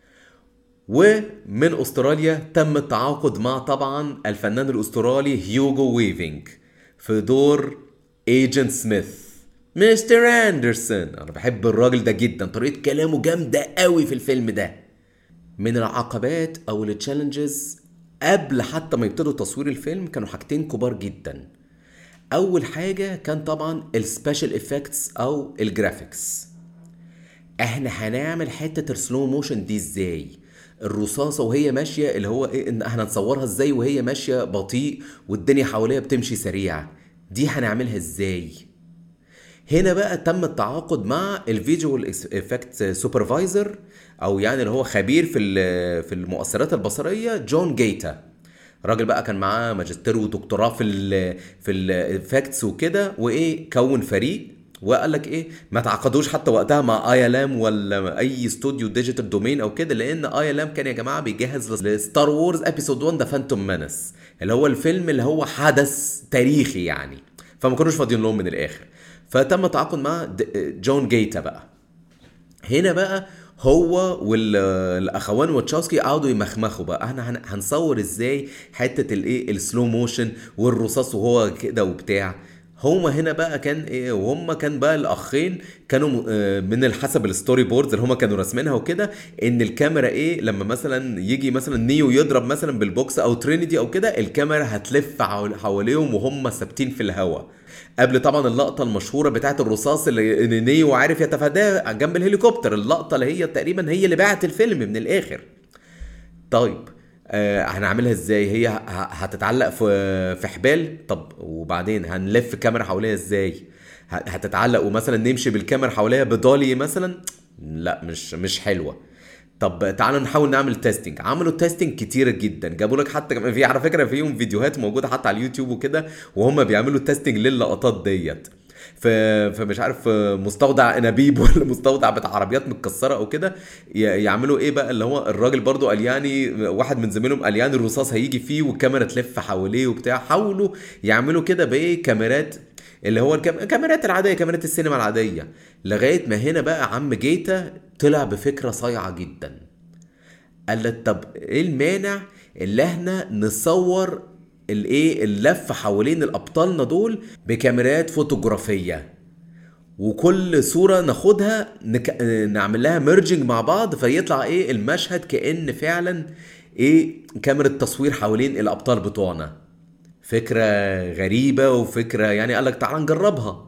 ومن استراليا تم التعاقد مع طبعا الفنان الاسترالي هيوغو ويفينج في دور ايجنت سميث مستر اندرسون انا بحب الراجل ده جدا طريقه كلامه جامده قوي في الفيلم ده من العقبات او التشالنجز قبل حتى ما يبتدوا تصوير الفيلم كانوا حاجتين كبار جدا اول حاجه كان طبعا السبيشال افكتس او الجرافيكس احنا هنعمل حته السلو موشن دي ازاي الرصاصه وهي ماشيه اللي هو ايه ان احنا نصورها ازاي وهي ماشيه بطيء والدنيا حواليها بتمشي سريع دي هنعملها ازاي هنا بقى تم التعاقد مع الفيجوال افكت سوبرفايزر او يعني اللي هو خبير في ال- في المؤثرات البصريه جون جيتا راجل بقى كان معاه ماجستير ودكتوراه في ال في الافكتس وكده وايه كون فريق وقال لك ايه ما تعاقدوش حتى وقتها مع اي لام ولا اي استوديو ديجيتال دومين او كده لان اي لام كان يا جماعه بيجهز لستار وورز ابيسود 1 ذا فانتوم مانس اللي هو الفيلم اللي هو حدث تاريخي يعني فما كانوش فاضيين لهم من الاخر فتم التعاقد مع د- جون جيتا بقى هنا بقى هو والاخوان واتشاوسكي قعدوا يمخمخوا بقى احنا هن- هنصور ازاي حته الايه السلو موشن والرصاص وهو كده وبتاع هما هنا بقى كان ايه وهم كان بقى الاخين كانوا م- آه، من حسب الستوري بوردز اللي هما كانوا راسمينها وكده ان الكاميرا ايه لما مثلا يجي مثلا نيو يضرب مثلا بالبوكس او ترينيتي او كده الكاميرا هتلف حول- حواليهم وهم ثابتين في الهواء قبل طبعا اللقطه المشهوره بتاعت الرصاص اللي إن نيو عارف يتفاداها جنب الهليكوبتر اللقطه اللي هي تقريبا هي اللي باعت الفيلم من الاخر طيب آه هنعملها ازاي هي ه- هتتعلق في في حبال طب وبعدين هنلف كاميرا حواليها ازاي ه- هتتعلق ومثلا نمشي بالكاميرا حواليها بدالي مثلا لا مش مش حلوه طب تعالوا نحاول نعمل تيستنج عملوا تيستنج كتيره جدا جابوا لك حتى كمان في على فكره فيهم فيديوهات موجوده حتى على اليوتيوب وكده وهم بيعملوا تيستنج للقطات ديت في فمش عارف في مستودع انابيب ولا مستودع بتاع عربيات متكسره او كده ي- يعملوا ايه بقى اللي هو الراجل برضو قال يعني واحد من زميلهم قال يعني الرصاص هيجي فيه والكاميرا تلف حواليه وبتاع حاولوا يعملوا كده بايه كاميرات اللي هو الكام- الكاميرات العاديه كاميرات السينما العاديه لغايه ما هنا بقى عم جيتا طلع بفكره صايعه جدا قال لك طب ايه المانع اللي احنا نصور الايه اللف حوالين الابطالنا دول بكاميرات فوتوغرافيه وكل صورة ناخدها نك... نعمل لها ميرجنج مع بعض فيطلع ايه المشهد كأن فعلا ايه كاميرا تصوير حوالين الابطال بتوعنا فكرة غريبة وفكرة يعني قال لك تعال نجربها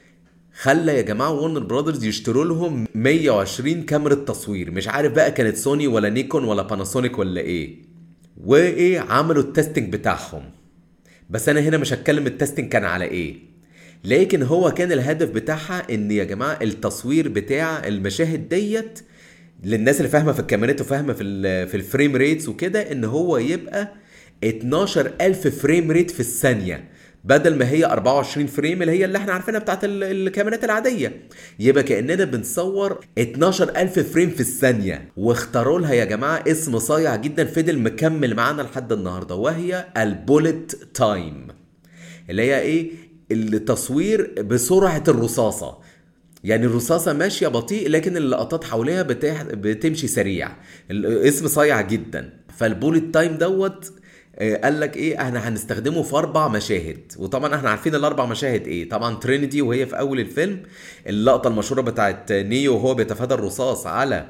خلى يا جماعه ورنر براذرز يشتروا لهم 120 كاميرا تصوير مش عارف بقى كانت سوني ولا نيكون ولا باناسونيك ولا ايه وايه عملوا التستنج بتاعهم بس انا هنا مش هتكلم التستنج كان على ايه لكن هو كان الهدف بتاعها ان يا جماعه التصوير بتاع المشاهد ديت للناس اللي فاهمه في الكاميرات وفاهمه في ال- في الفريم ريتس وكده ان هو يبقى 12000 فريم ريت في الثانيه بدل ما هي 24 فريم اللي هي اللي احنا عارفينها بتاعت ال- الكاميرات العاديه يبقى كاننا بنصور 12000 فريم في الثانيه واختاروا لها يا جماعه اسم صايع جدا فضل مكمل معانا لحد النهارده وهي البوليت تايم اللي هي ايه التصوير بسرعه الرصاصه يعني الرصاصة ماشية بطيء لكن اللقطات حواليها بتح... بتمشي سريع الاسم صايع جدا فالبوليت تايم دوت آه، قال لك ايه احنا هنستخدمه في اربع مشاهد وطبعا احنا عارفين الاربع مشاهد ايه طبعا ترينيتي وهي في اول الفيلم اللقطة المشهورة بتاعت نيو وهو بيتفادى الرصاص على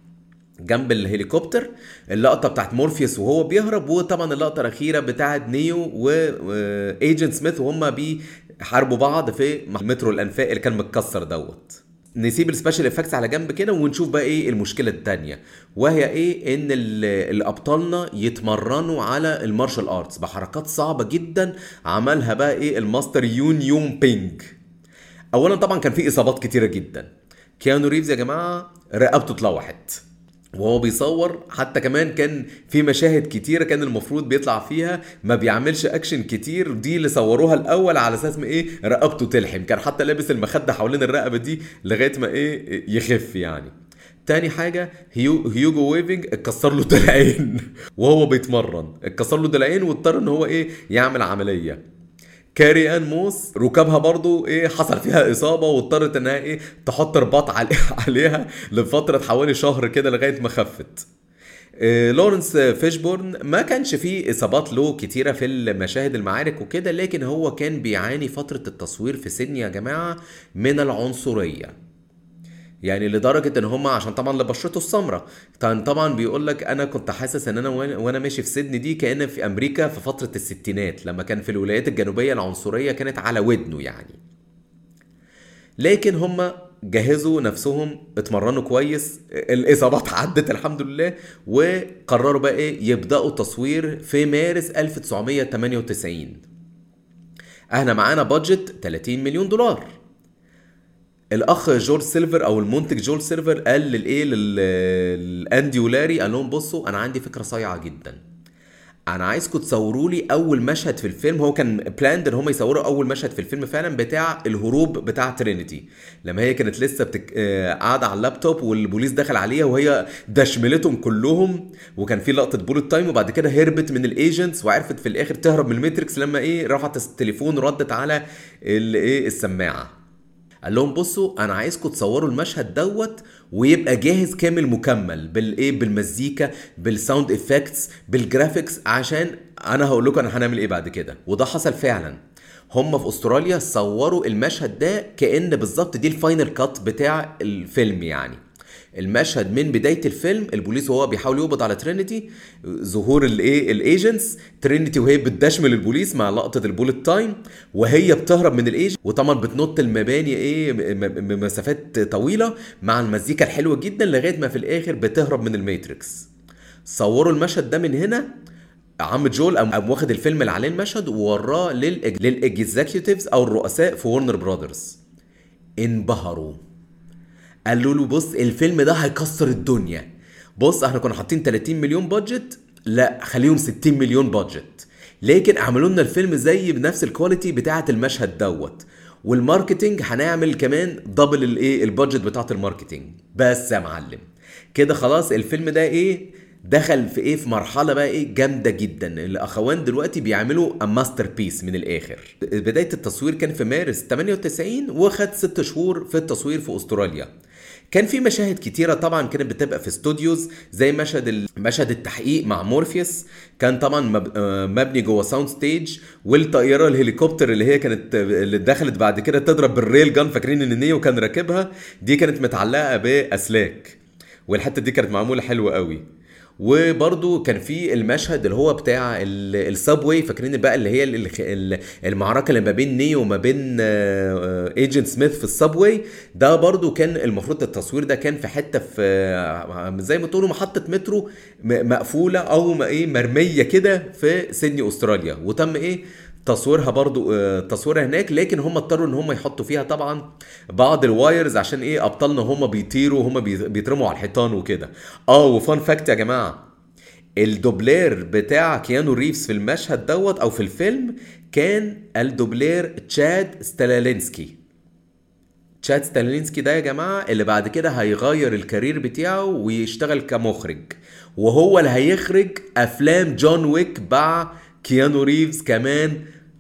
جنب الهليكوبتر اللقطه بتاعت مورفيوس وهو بيهرب وطبعا اللقطه الاخيره بتاعت نيو وايجنت سميث وهم بيحاربوا بعض في مترو الانفاق اللي كان متكسر دوت نسيب السبيشال افكتس على جنب كده ونشوف بقى ايه المشكله التانية وهي ايه ان ال- الابطالنا يتمرنوا على المارشال ارتس بحركات صعبه جدا عملها بقى ايه الماستر يون يون بينج اولا طبعا كان في اصابات كتيره جدا كيانو ريفز يا جماعه رقبته اتلوحت وهو بيصور حتى كمان كان في مشاهد كتيره كان المفروض بيطلع فيها ما بيعملش اكشن كتير دي اللي صوروها الاول على اساس ما ايه رقبته تلحم كان حتى لابس المخده حوالين الرقبه دي لغايه ما ايه يخف يعني تاني حاجة هيو هيوجو ويفنج اتكسر له ضلعين وهو بيتمرن اتكسر له ضلعين واضطر ان هو ايه يعمل عملية كاري ان موس ركابها برضو ايه حصل فيها اصابه واضطرت انها ايه تحط رباط عليها لفتره حوالي شهر كده لغايه ما خفت إيه لورنس فيشبورن ما كانش فيه اصابات له كتيره في المشاهد المعارك وكده لكن هو كان بيعاني فتره التصوير في سيدني يا جماعه من العنصريه يعني لدرجه ان هم عشان طبعا لبشرته السمراء كان طبعا بيقول لك انا كنت حاسس ان انا وانا ماشي في سيدني دي كان في امريكا في فتره الستينات لما كان في الولايات الجنوبيه العنصريه كانت على ودنه يعني لكن هم جهزوا نفسهم اتمرنوا كويس الاصابات عدت الحمد لله وقرروا بقى ايه يبداوا التصوير في مارس 1998 احنا معانا بادجت 30 مليون دولار الاخ جورج سيلفر او المنتج جورج سيلفر قال للايه للاندي ولاري قال لهم بصوا انا عندي فكره صايعه جدا انا عايزكم تصوروا لي اول مشهد في الفيلم هو كان بلاند ان هم يصوروا اول مشهد في الفيلم فعلا بتاع الهروب بتاع ترينيتي لما هي كانت لسه بتك... قاعده على اللابتوب والبوليس دخل عليها وهي دشملتهم كلهم وكان في لقطه بولت تايم وبعد كده هربت من الايجنتس وعرفت في الاخر تهرب من الماتريكس لما ايه رفعت التليفون ردت على الايه السماعه قال لهم بصوا انا عايزكم تصوروا المشهد دوت ويبقى جاهز كامل مكمل بالايه بالمزيكا بالساوند افكتس بالجرافيكس عشان انا هقول لكم انا هنعمل ايه بعد كده وده حصل فعلا هم في استراليا صوروا المشهد ده كان بالظبط دي الفاينل كات بتاع الفيلم يعني المشهد من بدايه الفيلم البوليس وهو بيحاول يقبض على ترينيتي ظهور الايه الايجنتس ترينيتي وهي بتدشمل البوليس مع لقطه البوليت تايم وهي بتهرب من الايجنت وطبعا بتنط المباني ايه مسافات طويله مع المزيكا الحلوه جدا لغايه ما في الاخر بتهرب من الماتريكس صوروا المشهد ده من هنا عم جول قام واخد الفيلم اللي عليه المشهد ووراه للاكزيكتيفز او الرؤساء في ورنر براذرز انبهروا قالوا له بص الفيلم ده هيكسر الدنيا بص احنا كنا حاطين 30 مليون بادجت لا خليهم 60 مليون بادجت لكن عملوا لنا الفيلم زي بنفس الكواليتي بتاعه المشهد دوت والماركتنج هنعمل كمان دبل الايه البادجت بتاعه الماركتنج بس يا معلم كده خلاص الفيلم ده ايه دخل في ايه في مرحله بقى ايه جامده جدا الاخوان دلوقتي بيعملوا ماستر بيس من الاخر بدايه التصوير كان في مارس 98 وخد ست شهور في التصوير في استراليا كان في مشاهد كتيره طبعا كانت بتبقى في استوديوز زي مشهد مشهد التحقيق مع مورفيوس كان طبعا مبني جوه ساوند ستيج والطياره الهليكوبتر اللي هي كانت اللي دخلت بعد كده تضرب بالريل جان فاكرين ان نيو كان راكبها دي كانت متعلقه باسلاك والحته دي كانت معموله حلوه قوي وبرده كان في المشهد اللي هو بتاع السبوي فاكرين بقى اللي هي المعركه اللي ما بين نيو وما بين ايجنت سميث في السبوي ده برده كان المفروض التصوير ده كان في حته في زي ما تقولوا محطه مترو مقفوله او ايه مرميه كده في سيدني استراليا وتم ايه تصويرها برضو تصويرها هناك لكن هم اضطروا ان هم يحطوا فيها طبعا بعض الوايرز عشان ايه ابطالنا هم بيطيروا هم بيترموا على الحيطان وكده اه وفان فاكت يا جماعه الدوبلير بتاع كيانو ريفز في المشهد دوت او في الفيلم كان الدوبلير تشاد ستالينسكي تشاد ستالينسكي ده يا جماعه اللي بعد كده هيغير الكارير بتاعه ويشتغل كمخرج وهو اللي هيخرج افلام جون ويك مع كيانو ريفز كمان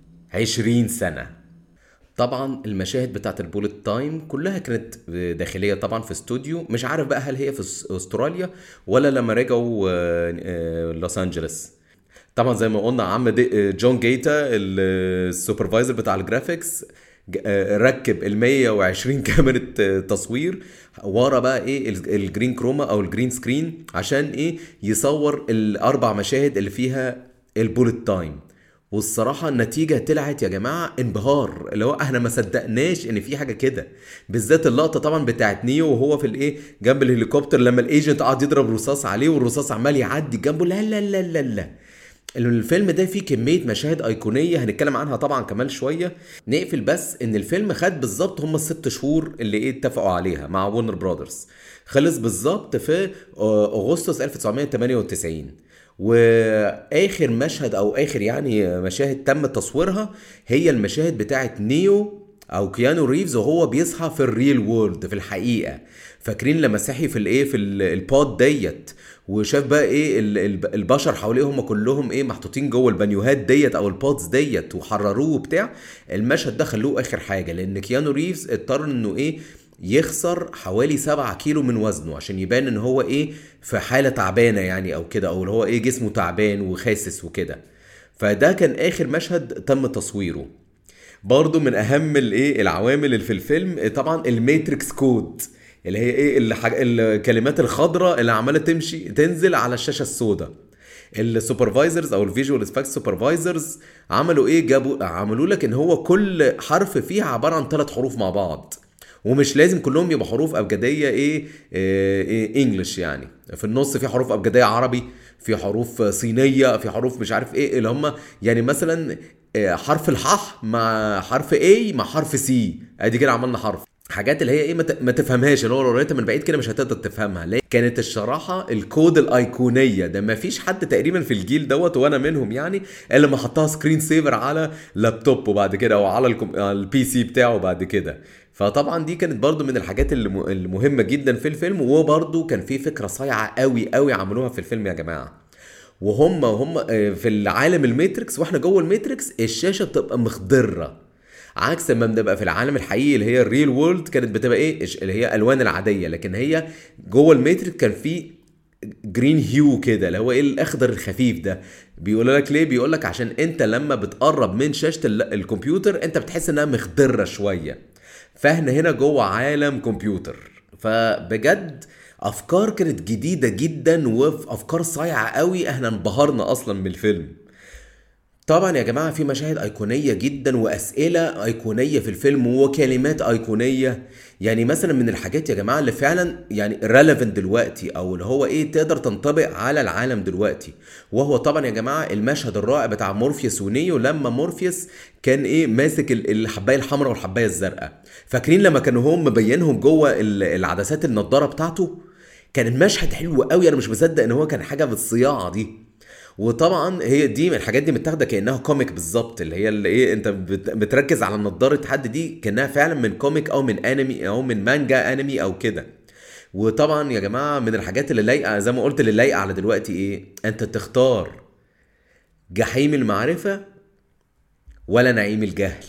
20 سنة طبعا المشاهد بتاعت البوليت تايم كلها كانت داخليه طبعا في استوديو مش عارف بقى هل هي في استراليا ولا لما رجعوا لوس انجلوس طبعا زي ما قلنا عم جون جيتا السوبرفايزر بتاع الجرافيكس ركب ال 120 كاميرا تصوير ورا بقى ايه الجرين كروما او الجرين سكرين عشان ايه يصور الاربع مشاهد اللي فيها البوليت تايم والصراحه النتيجه طلعت يا جماعه انبهار اللي هو احنا ما صدقناش ان في حاجه كده بالذات اللقطه طبعا بتاعت نيو وهو في الايه جنب الهليكوبتر لما الايجنت قعد يضرب رصاص عليه والرصاص عمال يعدي جنبه لا لا لا لا لا الفيلم ده فيه كمية مشاهد أيقونية هنتكلم عنها طبعا كمان شوية نقفل بس إن الفيلم خد بالظبط هم الست شهور اللي إيه اتفقوا عليها مع ورنر براذرز خلص بالظبط في أغسطس 1998 واخر مشهد او اخر يعني مشاهد تم تصويرها هي المشاهد بتاعت نيو او كيانو ريفز وهو بيصحى في الريل وورلد في الحقيقه فاكرين لما صحي في الايه في ال- البود ديت وشاف بقى ايه ال- ال- البشر حواليه هم كلهم ايه محطوطين جوه البانيوهات ديت او البودز ديت وحرروه وبتاع المشهد ده خلوه اخر حاجه لان كيانو ريفز اضطر انه ايه يخسر حوالي 7 كيلو من وزنه عشان يبان ان هو ايه في حاله تعبانه يعني او كده او اللي هو ايه جسمه تعبان وخاسس وكده فده كان اخر مشهد تم تصويره برضو من اهم الايه العوامل اللي في الفيلم طبعا الماتريكس كود اللي هي ايه الحاج... الكلمات الخضراء اللي عماله تمشي تنزل على الشاشه السوداء السوبرفايزرز او الفيجوال افكتس سوبرفايزرز عملوا ايه جابوا عملوا لك ان هو كل حرف فيها عباره عن ثلاث حروف مع بعض ومش لازم كلهم يبقى حروف ابجديه ايه, إيه, إيه انجلش يعني في النص في حروف ابجديه عربي في حروف صينيه في حروف مش عارف ايه اللي هم يعني مثلا آه، حرف الحاء مع حرف A مع حرف سي ادي كده عملنا حرف حاجات اللي هي ايه ما ت- ما تفهمهاش اللي هو لو قريتها من بعيد كده مش هتقدر تفهمها ليه كانت الشراحه الكود الايقونيه ده ما فيش حد تقريبا في الجيل دوت وانا منهم يعني الا ما حطها سكرين سيفر على لابتوب وبعد كده او على الكم... على البي سي بتاعه بعد كده فطبعا دي كانت برضو من الحاجات الم- المهمه جدا في الفيلم وبرضو كان في فكره صايعه قوي قوي عملوها في الفيلم يا جماعه وهم هم آه، في العالم الماتريكس واحنا جوه الماتريكس الشاشه بتبقى مخضره عكس ما بنبقى في العالم الحقيقي اللي هي الريل وورلد كانت بتبقى ايه إش- اللي هي الوان العاديه لكن هي جوه الماتريكس كان في جرين هيو كده اللي هو ايه الاخضر الخفيف ده بيقول لك ليه بيقول لك عشان انت لما بتقرب من شاشه ال- الكمبيوتر انت بتحس انها مخضره شويه فاحنا هنا جوه عالم كمبيوتر فبجد افكار كانت جديده جدا وافكار صايعه قوي احنا انبهرنا اصلا من الفيلم طبعا يا جماعه في مشاهد ايقونيه جدا واسئله ايقونيه في الفيلم وكلمات ايقونيه يعني مثلا من الحاجات يا جماعه اللي فعلا يعني ريليفنت دلوقتي او اللي هو ايه تقدر تنطبق على العالم دلوقتي وهو طبعا يا جماعه المشهد الرائع بتاع مورفيوس ونيو لما مورفيوس كان ايه ماسك ال- الحبايه الحمراء والحبايه الزرقاء فاكرين لما كانوا هم مبينهم جوه ال- العدسات النضاره بتاعته كان المشهد حلو قوي انا مش مصدق ان هو كان حاجه بالصياعه دي وطبعا هي دي من الحاجات دي متاخده كانها كوميك بالظبط اللي هي اللي ايه انت بت- بتركز على نضاره حد دي كانها فعلا من كوميك او من انمي او من مانجا انمي او كده وطبعا يا جماعه من الحاجات اللي لايقه زي ما قلت اللي لايقه على دلوقتي ايه انت تختار جحيم المعرفه ولا نعيم الجهل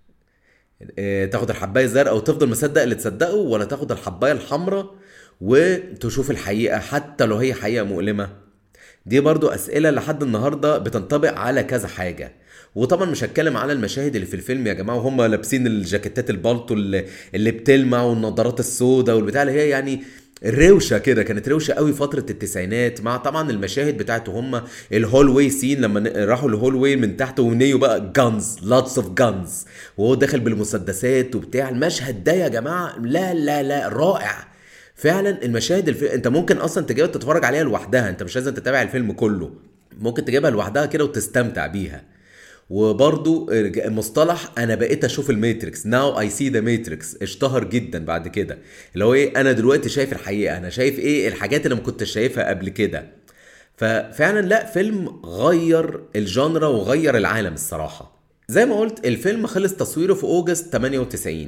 إيه، تاخد الحبايه الزرقاء وتفضل مصدق اللي تصدقه ولا تاخد الحبايه الحمراء وتشوف الحقيقه حتى لو هي حقيقه مؤلمه دي برضو أسئلة لحد النهاردة بتنطبق على كذا حاجة وطبعا مش هتكلم على المشاهد اللي في الفيلم يا جماعة وهم لابسين الجاكيتات البالطو اللي, اللي بتلمع والنضارات السوداء والبتاع اللي هي يعني روشة كده كانت روشة قوي فترة التسعينات مع طبعا المشاهد بتاعته هم الهول واي سين لما ن- راحوا الهول واي من تحت ونيو بقى جانز لوتس اوف جانز وهو داخل بالمسدسات وبتاع المشهد ده يا جماعة لا لا لا رائع فعلا المشاهد الف... انت ممكن اصلا تجيبها تتفرج عليها لوحدها انت مش لازم تتابع الفيلم كله ممكن تجيبها لوحدها كده وتستمتع بيها وبرضو مصطلح انا بقيت اشوف الماتريكس ناو اي سي ذا ماتريكس اشتهر جدا بعد كده اللي هو ايه انا دلوقتي شايف الحقيقه انا شايف ايه الحاجات اللي ما كنتش شايفها قبل كده ففعلا لا فيلم غير الجانرا وغير العالم الصراحه زي ما قلت الفيلم خلص تصويره في اوجست 98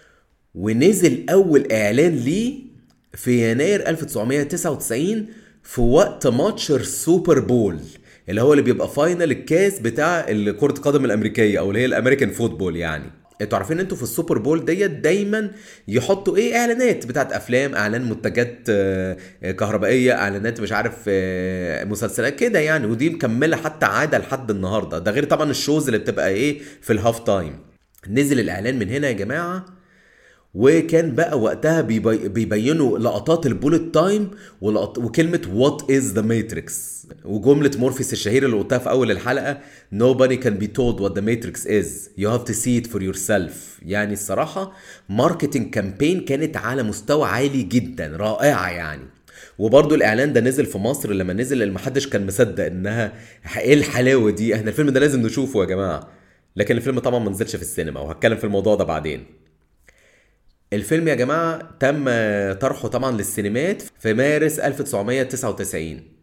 ونزل اول اعلان ليه في يناير 1999 في وقت ماتش السوبر بول اللي هو اللي بيبقى فاينل الكاس بتاع كرة القدم الامريكيه او اللي هي الامريكان فوتبول يعني انتوا عارفين انتوا في السوبر بول ديت دايما يحطوا ايه اعلانات بتاعت افلام اعلان منتجات آه، آه، كهربائيه اعلانات مش عارف آه، مسلسلات كده يعني ودي مكمله حتى عاده لحد النهارده ده غير طبعا الشوز اللي بتبقى ايه في الهاف تايم نزل الاعلان من هنا يا جماعه وكان بقى وقتها بيبي... بيبينوا لقطات البوليت تايم ولقط... وكلمة وات از ذا ماتريكس وجملة مورفيس الشهيرة اللي قلتها في أول الحلقة nobody can be told what the matrix is you have to see it for yourself يعني الصراحة ماركتنج كامبين كانت على مستوى عالي جدا رائعة يعني وبرضه الاعلان ده نزل في مصر لما نزل اللي محدش كان مصدق انها ايه الحلاوه دي احنا الفيلم ده لازم نشوفه يا جماعه لكن الفيلم طبعا ما نزلش في السينما وهتكلم في الموضوع ده بعدين الفيلم يا جماعة تم طرحه طبعا للسينمات في مارس 1999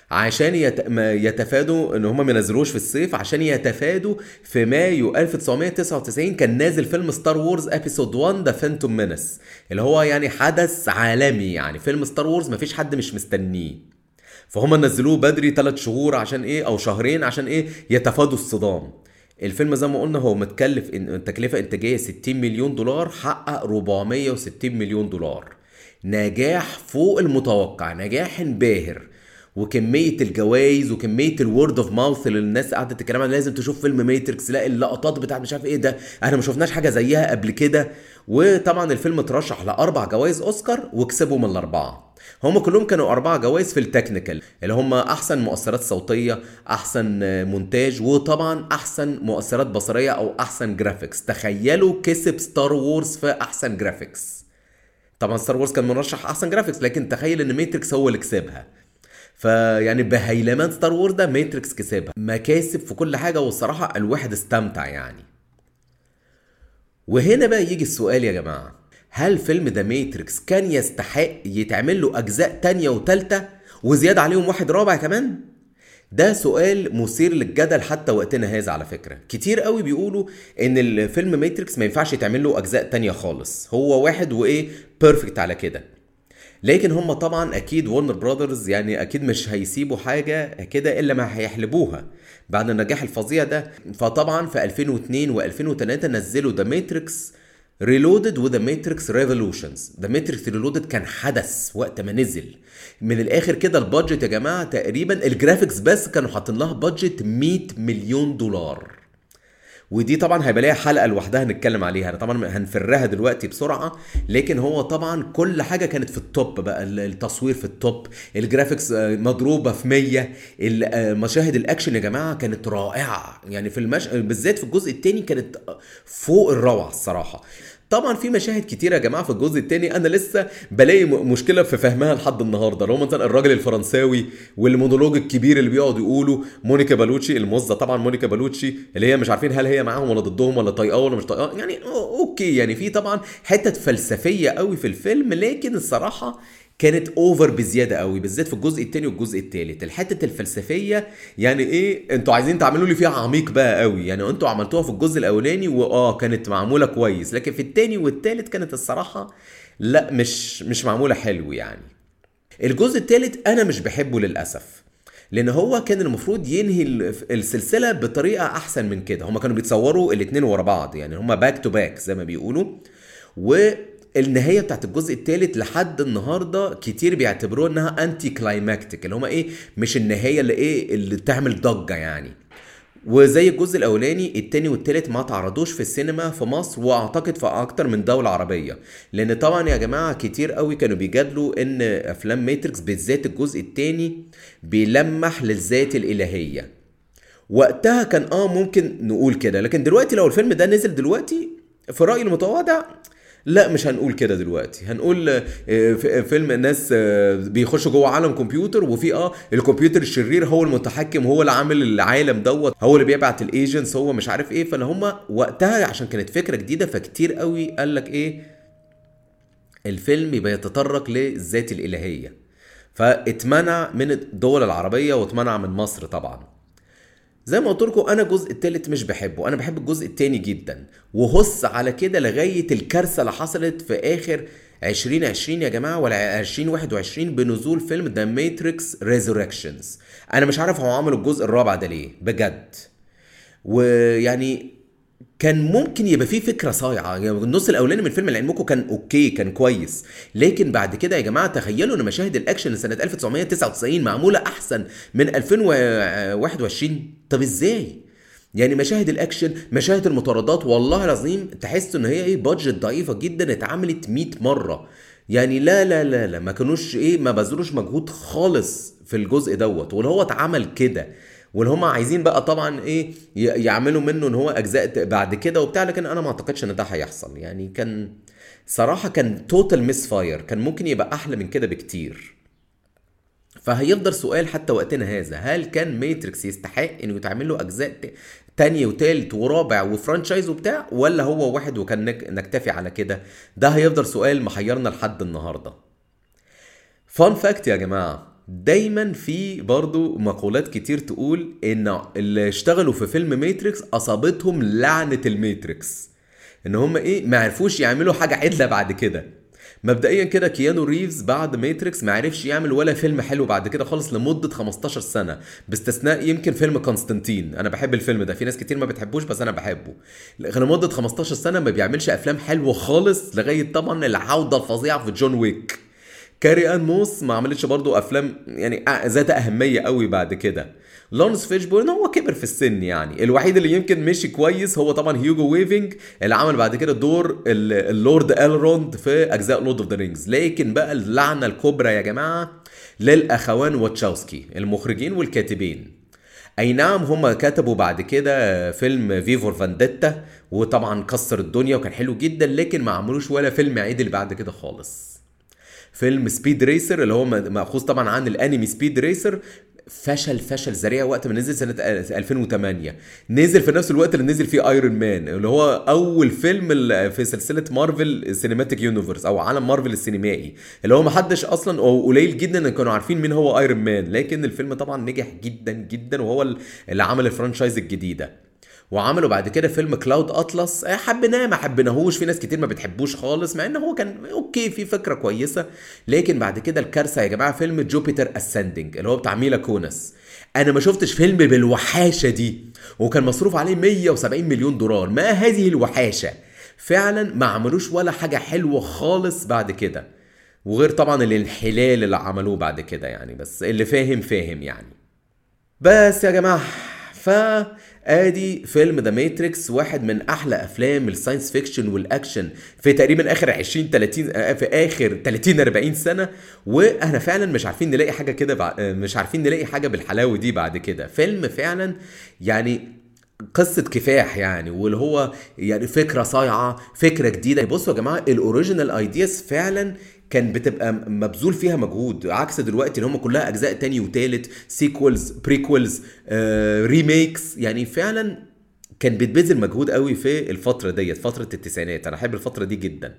عشان يت... ما يتفادوا ان هم ما ينزلوش في الصيف عشان يتفادوا في مايو 1999 كان نازل فيلم ستار وورز ابيسود 1 ذا فانتوم مينس اللي هو يعني حدث عالمي يعني فيلم ستار وورز مفيش حد مش مستنيه فهم نزلوه بدري ثلاث شهور عشان ايه او شهرين عشان ايه يتفادوا الصدام الفيلم زي ما قلنا هو متكلف إن تكلفة إنتاجية 60 مليون دولار حقق 460 مليون دولار نجاح فوق المتوقع نجاح باهر وكميه الجوائز وكميه الورد اوف ماوث اللي الناس قاعده تتكلم عنها لازم تشوف فيلم ماتريكس لا اللقطات بتاعت مش عارف ايه ده احنا ما شفناش حاجه زيها قبل كده وطبعا الفيلم اترشح لاربع جوائز اوسكار وكسبوا من الاربعه هم كلهم كانوا أربعة جوائز في التكنيكال اللي هم أحسن مؤثرات صوتية أحسن مونتاج وطبعا أحسن مؤثرات بصرية أو أحسن جرافيكس تخيلوا كسب ستار وورز في أحسن جرافيكس طبعا ستار وورز كان مرشح أحسن جرافيكس لكن تخيل إن ماتريكس هو اللي كسبها فيعني بهيلمان ستار وورز ده ماتريكس كسبها مكاسب في كل حاجه والصراحه الواحد استمتع يعني وهنا بقى يجي السؤال يا جماعه هل فيلم ذا ماتريكس كان يستحق يتعمل له اجزاء تانية وتالتة وزياده عليهم واحد رابع كمان ده سؤال مثير للجدل حتى وقتنا هذا على فكرة كتير قوي بيقولوا ان الفيلم ماتريكس ما ينفعش يتعمل له اجزاء تانية خالص هو واحد وايه بيرفكت على كده لكن هم طبعا اكيد ورنر براذرز يعني اكيد مش هيسيبوا حاجه كده الا ما هيحلبوها بعد النجاح الفظيع ده فطبعا في 2002 و2003 نزلوا ذا ماتريكس ريلودد وذا ماتريكس ريفولوشنز ذا ماتريكس ريلودد كان حدث وقت ما نزل من الاخر كده البادجت يا جماعه تقريبا الجرافيكس بس كانوا حاطين لها بادجت 100 مليون دولار ودي طبعا هيبقى ليها حلقه لوحدها نتكلم عليها انا طبعا هنفرها دلوقتي بسرعه لكن هو طبعا كل حاجه كانت في التوب بقى التصوير في التوب الجرافيكس مضروبه في 100 مشاهد الاكشن يا جماعه كانت رائعه يعني في المش... بالذات في الجزء الثاني كانت فوق الروعه الصراحه طبعا في مشاهد كتير يا جماعه في الجزء الثاني انا لسه بلاقي مشكله في فهمها لحد النهارده لو مثلا الراجل الفرنساوي والمونولوج الكبير اللي بيقعد يقولوا مونيكا بالوتشي الموزه طبعا مونيكا بالوتشي اللي هي مش عارفين هل هي معاهم ولا ضدهم ولا طايقاه ولا مش طايقاه يعني اوكي يعني في طبعا حته فلسفيه قوي في الفيلم لكن الصراحه كانت اوفر بزياده قوي بالذات في الجزء الثاني والجزء الثالث الحته الفلسفيه يعني ايه انتوا عايزين تعملوا لي فيها عميق بقى قوي يعني انتوا عملتوها في الجزء الاولاني واه كانت معموله كويس لكن في الثاني والثالث كانت الصراحه لا مش مش معموله حلو يعني الجزء الثالث انا مش بحبه للاسف لان هو كان المفروض ينهي السلسله بطريقه احسن من كده هما كانوا بيتصوروا الاثنين ورا بعض يعني هما باك تو باك زي ما بيقولوا و النهايه بتاعت الجزء الثالث لحد النهارده كتير بيعتبروها انها انتي كلايماكتيك اللي هما ايه مش النهايه اللي ايه اللي تعمل ضجه يعني وزي الجزء الاولاني التاني والتالت ما تعرضوش في السينما في مصر واعتقد في اكتر من دوله عربيه لان طبعا يا جماعه كتير قوي كانوا بيجادلوا ان افلام ماتريكس بالذات الجزء التاني بيلمح للذات الالهيه وقتها كان اه ممكن نقول كده لكن دلوقتي لو الفيلم ده نزل دلوقتي في رايي المتواضع لا مش هنقول كده دلوقتي هنقول فيلم الناس بيخشوا جوه عالم كمبيوتر وفي اه الكمبيوتر الشرير هو المتحكم هو اللي عامل العالم دوت هو اللي بيبعت الايجنتس هو مش عارف ايه فاللي هم وقتها عشان كانت فكره جديده فكتير قوي قال لك ايه الفيلم يبقى يتطرق للذات الالهيه فاتمنع من الدول العربيه واتمنع من مصر طبعا زي ما قلت لكم انا الجزء التالت مش بحبه انا بحب الجزء التاني جدا وهص على كده لغايه الكارثه اللي حصلت في اخر 2020 يا جماعه ولا 2021 بنزول فيلم ذا ماتريكس ريزوركشنز انا مش عارف هو عملوا الجزء الرابع ده ليه بجد ويعني كان ممكن يبقى فيه فكره صايعه يعني النص الاولاني من الفيلم لعلمكم كان اوكي كان كويس لكن بعد كده يا جماعه تخيلوا ان مشاهد الاكشن سنه 1999 معموله احسن من 2021 طب ازاي يعني مشاهد الاكشن مشاهد المطاردات والله العظيم تحس ان هي ايه بادجت ضعيفه جدا اتعملت 100 مره يعني لا لا لا لا ما كانوش ايه ما بذلوش مجهود خالص في الجزء دوت واللي هو اتعمل كده واللي هم عايزين بقى طبعا ايه يعملوا منه ان هو اجزاء بعد كده وبتاع لكن انا ما اعتقدش ان ده هيحصل يعني كان صراحه كان توتال ميس فاير كان ممكن يبقى احلى من كده بكتير فهيفضل سؤال حتى وقتنا هذا هل كان ماتريكس يستحق انه يتعمل له اجزاء تانية وتالت ورابع وفرانشايز وبتاع ولا هو واحد وكان نكتفي على كده ده هيفضل سؤال محيرنا لحد النهارده فان فاكت يا جماعه دايما في برضو مقولات كتير تقول ان اللي اشتغلوا في فيلم ماتريكس اصابتهم لعنه الماتريكس ان هم ايه ما عرفوش يعملوا حاجه عدله بعد كده مبدئيا كده كيانو ريفز بعد ماتريكس ما عرفش يعمل ولا فيلم حلو بعد كده خالص لمده 15 سنه باستثناء يمكن فيلم كونستانتين انا بحب الفيلم ده في ناس كتير ما بتحبوش بس انا بحبه لمده 15 سنه ما بيعملش افلام حلوه خالص لغايه طبعا العوده الفظيعه في جون ويك كاري ان موس ما عملتش برضو افلام يعني ذات اهميه قوي بعد كده لونس فيشبورن هو كبر في السن يعني الوحيد اللي يمكن مشي كويس هو طبعا هيوجو ويفنج اللي عمل بعد كده دور اللورد الروند في اجزاء لورد اوف ذا رينجز لكن بقى اللعنه الكبرى يا جماعه للاخوان واتشاوسكي المخرجين والكاتبين اي نعم هم كتبوا بعد كده فيلم فيفور فانديتا وطبعا كسر الدنيا وكان حلو جدا لكن ما عملوش ولا فيلم عدل بعد كده خالص فيلم سبيد ريسر اللي هو ماخوذ طبعا عن الانمي سبيد ريسر فشل فشل ذريع وقت ما نزل سنه 2008 نزل في نفس الوقت اللي نزل فيه ايرون مان اللي هو اول فيلم في سلسله مارفل سينماتيك يونيفرس او عالم مارفل السينمائي اللي هو ما حدش اصلا او قليل جدا ان كانوا عارفين مين هو ايرون مان لكن الفيلم طبعا نجح جدا جدا وهو اللي عمل الفرانشايز الجديده وعملوا بعد كده فيلم كلاود اطلس حبيناه ما حبيناهوش في ناس كتير ما بتحبوش خالص مع ان هو كان اوكي في فكره كويسه لكن بعد كده الكارثه يا جماعه فيلم جوبيتر اسندنج اللي هو بتاع ميلا كونس انا ما شفتش فيلم بالوحاشه دي وكان مصروف عليه 170 مليون دولار ما هذه الوحاشه فعلا ما عملوش ولا حاجه حلوه خالص بعد كده وغير طبعا الانحلال اللي عملوه بعد كده يعني بس اللي فاهم فاهم يعني بس يا جماعه ف ادي فيلم ذا ماتريكس واحد من احلى افلام الساينس فيكشن والاكشن في تقريبا اخر 20 30 في اخر 30 40 سنه واحنا فعلا مش عارفين نلاقي حاجه كده مش عارفين نلاقي حاجه بالحلاوه دي بعد كده فيلم فعلا يعني قصة كفاح يعني واللي هو يعني فكرة صايعة فكرة جديدة بصوا يا جماعة الاوريجينال ايدياز فعلا كان بتبقى مبذول فيها مجهود عكس دلوقتي اللي هم كلها اجزاء تاني وتالت سيكولز بريكولز آه، ريميكس يعني فعلا كان بيتبذل مجهود قوي في الفتره ديت فتره التسعينات انا احب الفتره دي جدا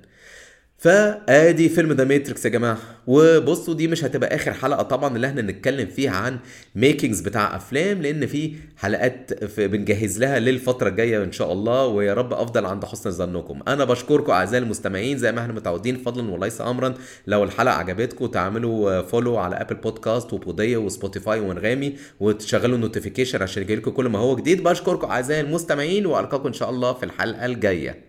فادي فيلم ذا ماتريكس يا جماعه وبصوا دي مش هتبقى اخر حلقه طبعا اللي احنا نتكلم فيها عن ميكنجز بتاع افلام لان في حلقات في بنجهز لها للفتره الجايه ان شاء الله ويا رب افضل عند حسن ظنكم انا بشكركم اعزائي المستمعين زي ما احنا متعودين فضلا وليس امرا لو الحلقه عجبتكم تعملوا فولو على ابل بودكاست وبوديه وسبوتيفاي وانغامي وتشغلوا النوتيفيكيشن عشان يجيلكم كل ما هو جديد بشكركم اعزائي المستمعين والقاكم ان شاء الله في الحلقه الجايه